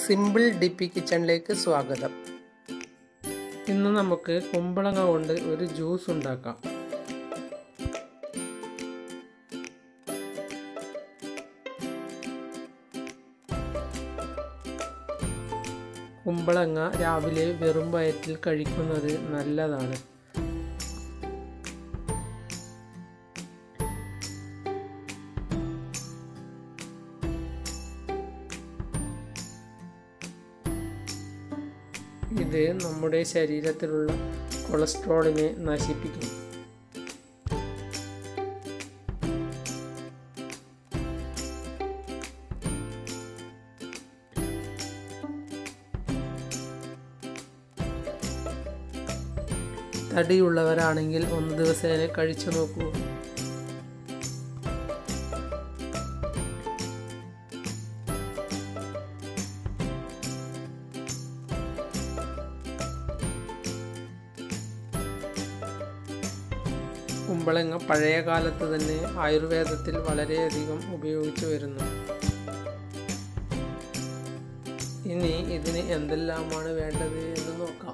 simple D P കിച്ചണിലേക്ക് സ്വാഗതം ഇന്ന് നമുക്ക് കുമ്പളങ്ങ കൊണ്ട് ഒരു ജ്യൂസ് ഉണ്ടാക്കാം കുമ്പളങ്ങ രാവിലെ വെറും വയറ്റിൽ കഴിക്കുന്നത് നല്ലതാണ് ഇത് നമ്മുടെ ശരീരത്തിലുള്ള കൊളസ്ട്രോളിനെ നശിപ്പിക്കും തടിയുള്ളവരാണെങ്കിൽ ഒന്ന് ദിവസേന കഴിച്ചു നോക്കൂ കുമ്പളങ്ങ പഴയ കാലത്ത് തന്നെ ആയുർവേദത്തിൽ വളരെയധികം ഉപയോഗിച്ചു വരുന്നു ഇനി ഇതിന് എന്തെല്ലാമാണ് വേണ്ടത് എന്ന് നോക്കാം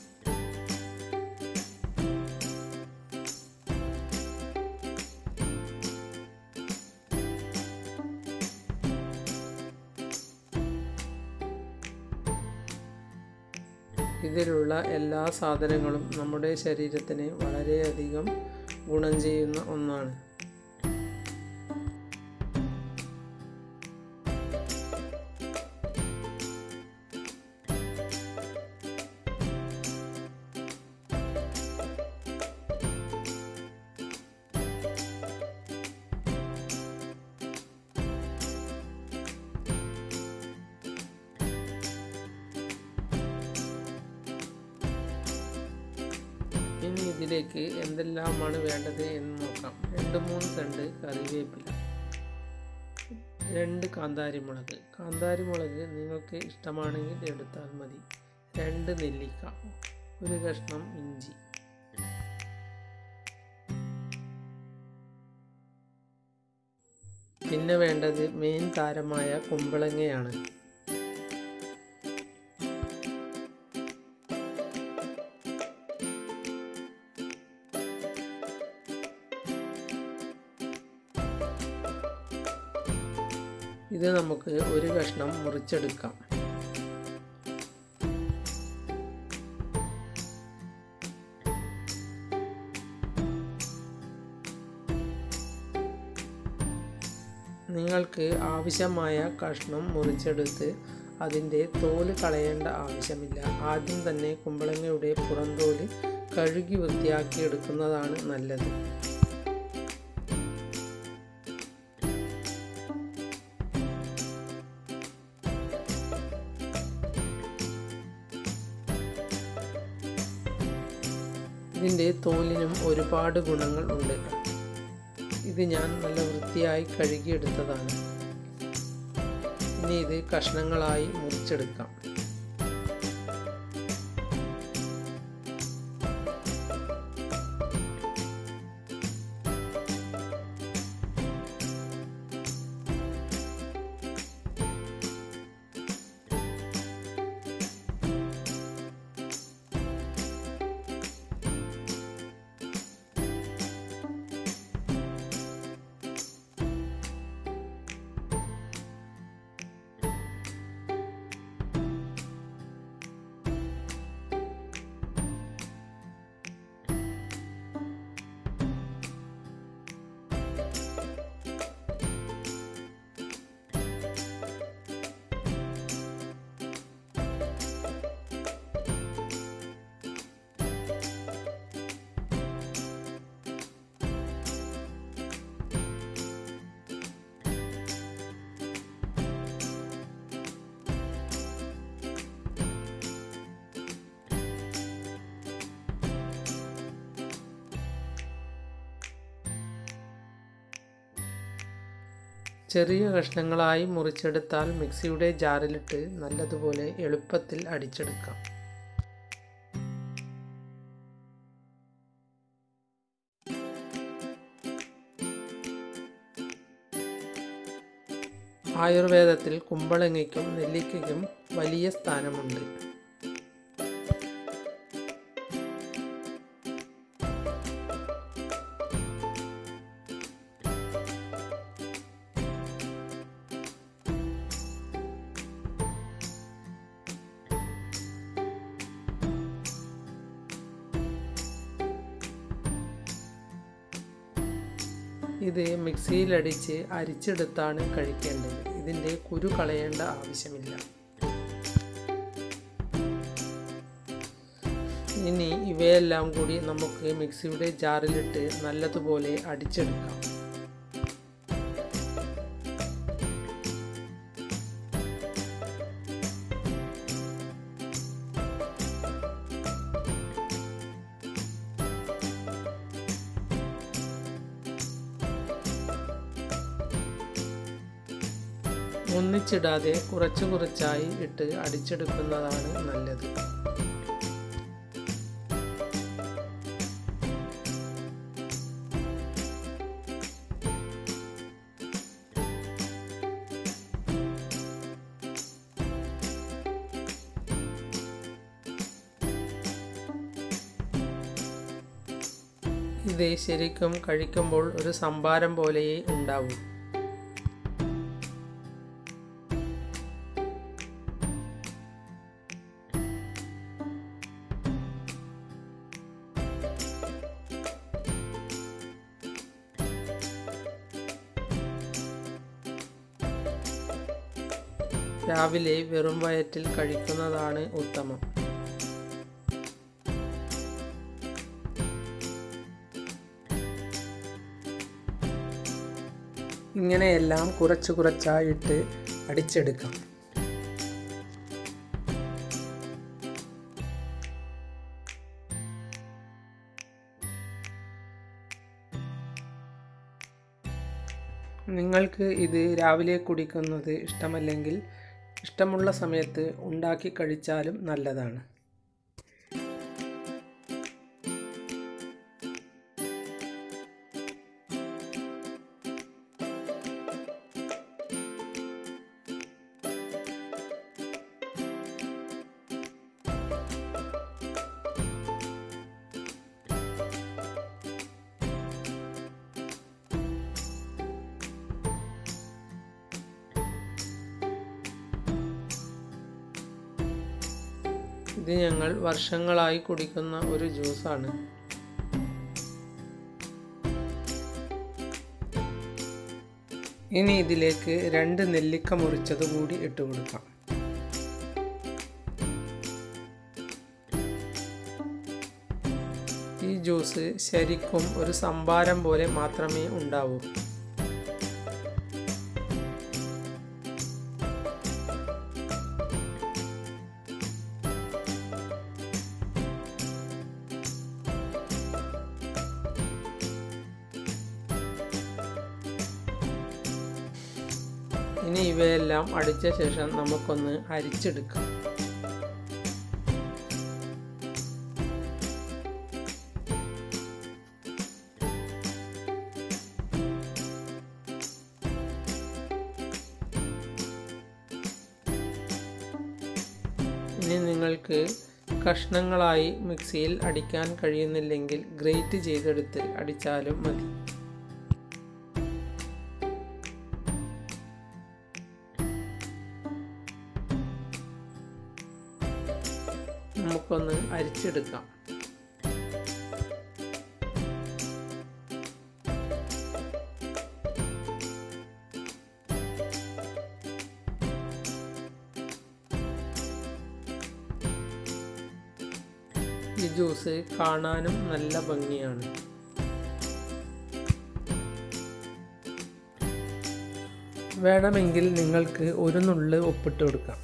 ഇതിലുള്ള എല്ലാ സാധനങ്ങളും നമ്മുടെ ശരീരത്തിന് വളരെയധികം ഗുണം ചെയ്യുന്ന ഒന്നാണ് ഇനി ഇതിലേക്ക് എന്തെല്ലാമാണ് വേണ്ടത് എന്ന് നോക്കാം രണ്ട് മൂന്ന് തണ്ട് കറിവേപ്പില രണ്ട് കാന്താരിമുളക് കാന്താരിമുളക് നിങ്ങൾക്ക് ഇഷ്ടമാണെങ്കിൽ എടുത്താൽ മതി രണ്ട് നെല്ലിക്ക ഒരു കഷ്ണം ഇഞ്ചി പിന്നെ വേണ്ടത് മെയിൻ താരമായ കുമ്പളങ്ങയാണ് ഇത് നമുക്ക് ഒരു കഷ്ണം മുറിച്ചെടുക്കാം നിങ്ങൾക്ക് ആവശ്യമായ കഷ്ണം മുറിച്ചെടുത്ത് അതിൻ്റെ തോല് കളയേണ്ട ആവശ്യമില്ല ആദ്യം തന്നെ കുമ്പളങ്ങയുടെ പുറന്തോല് കഴുകി വൃത്തിയാക്കി എടുക്കുന്നതാണ് നല്ലത് ഇതിൻ്റെ തോലിനും ഒരുപാട് ഗുണങ്ങൾ ഉണ്ട് ഇത് ഞാൻ നല്ല വൃത്തിയായി കഴുകിയെടുത്തതാണ് ഇനി ഇത് കഷ്ണങ്ങളായി മുറിച്ചെടുക്കാം ചെറിയ കഷ്ണങ്ങളായി മുറിച്ചെടുത്താൽ മിക്സിയുടെ ജാറിലിട്ട് നല്ലതുപോലെ എളുപ്പത്തിൽ അടിച്ചെടുക്കാം ആയുർവേദത്തിൽ കുമ്പളങ്ങയ്ക്കും നെല്ലിക്കയ്ക്കും വലിയ സ്ഥാനമുണ്ട് ഇത് മിക്സിയിലടിച്ച് അരിച്ചെടുത്താണ് കഴിക്കേണ്ടത് ഇതിൻ്റെ കുരു കളയേണ്ട ആവശ്യമില്ല ഇനി ഇവയെല്ലാം കൂടി നമുക്ക് മിക്സിയുടെ ജാറിലിട്ട് നല്ലതുപോലെ അടിച്ചെടുക്കാം ഒന്നിച്ചിടാതെ കുറച്ച് കുറച്ചായി ഇട്ട് അടിച്ചെടുക്കുന്നതാണ് നല്ലത് ഇത് ശരിക്കും കഴിക്കുമ്പോൾ ഒരു സംഭാരം പോലെയേ ഉണ്ടാവൂ രാവിലെ വെറും വയറ്റിൽ കഴിക്കുന്നതാണ് ഉത്തമം ഇങ്ങനെയെല്ലാം കുറച്ച് കുറച്ചായിട്ട് അടിച്ചെടുക്കാം നിങ്ങൾക്ക് ഇത് രാവിലെ കുടിക്കുന്നത് ഇഷ്ടമല്ലെങ്കിൽ ഇഷ്ടമുള്ള സമയത്ത് ഉണ്ടാക്കി കഴിച്ചാലും നല്ലതാണ് ഇത് ഞങ്ങൾ വർഷങ്ങളായി കുടിക്കുന്ന ഒരു ജ്യൂസാണ് ഇനി ഇതിലേക്ക് രണ്ട് നെല്ലിക്ക മുറിച്ചത് കൂടി ഇട്ട് കൊടുക്കാം ഈ ജ്യൂസ് ശരിക്കും ഒരു സംഭാരം പോലെ മാത്രമേ ഉണ്ടാവൂ ഇനി ഇവയെല്ലാം അടിച്ച ശേഷം നമുക്കൊന്ന് അരിച്ചെടുക്കാം ഇനി നിങ്ങൾക്ക് കഷ്ണങ്ങളായി മിക്സിയിൽ അടിക്കാൻ കഴിയുന്നില്ലെങ്കിൽ ഗ്രേറ്റ് ചെയ്തെടുത്ത് അടിച്ചാലും മതി നമുക്കൊന്ന് അരിച്ചെടുക്കാം ഈ ജ്യൂസ് കാണാനും നല്ല ഭംഗിയാണ് വേണമെങ്കിൽ നിങ്ങൾക്ക് ഒരു നുള്ള് ഒപ്പിട്ട് കൊടുക്കാം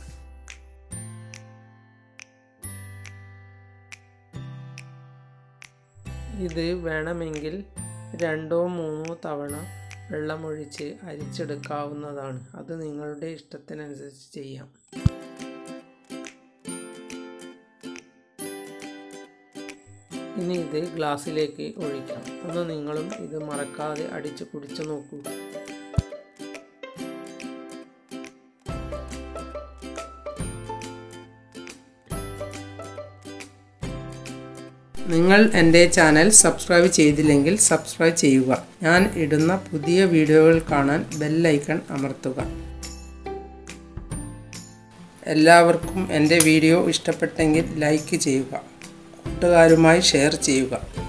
ഇത് വേണമെങ്കിൽ രണ്ടോ മൂന്നോ തവണ വെള്ളമൊഴിച്ച് അരിച്ചെടുക്കാവുന്നതാണ് അത് നിങ്ങളുടെ ഇഷ്ടത്തിനനുസരിച്ച് ചെയ്യാം ഇനി ഇത് ഗ്ലാസ്സിലേക്ക് ഒഴിക്കാം ഒന്ന് നിങ്ങളും ഇത് മറക്കാതെ അടിച്ച് കുടിച്ചു നോക്കൂ നിങ്ങൾ എൻ്റെ ചാനൽ സബ്സ്ക്രൈബ് ചെയ്തില്ലെങ്കിൽ സബ്സ്ക്രൈബ് ചെയ്യുക ഞാൻ ഇടുന്ന പുതിയ വീഡിയോകൾ കാണാൻ ബെല്ലൈക്കൺ അമർത്തുക എല്ലാവർക്കും എൻ്റെ വീഡിയോ ഇഷ്ടപ്പെട്ടെങ്കിൽ ലൈക്ക് ചെയ്യുക കൂട്ടുകാരുമായി ഷെയർ ചെയ്യുക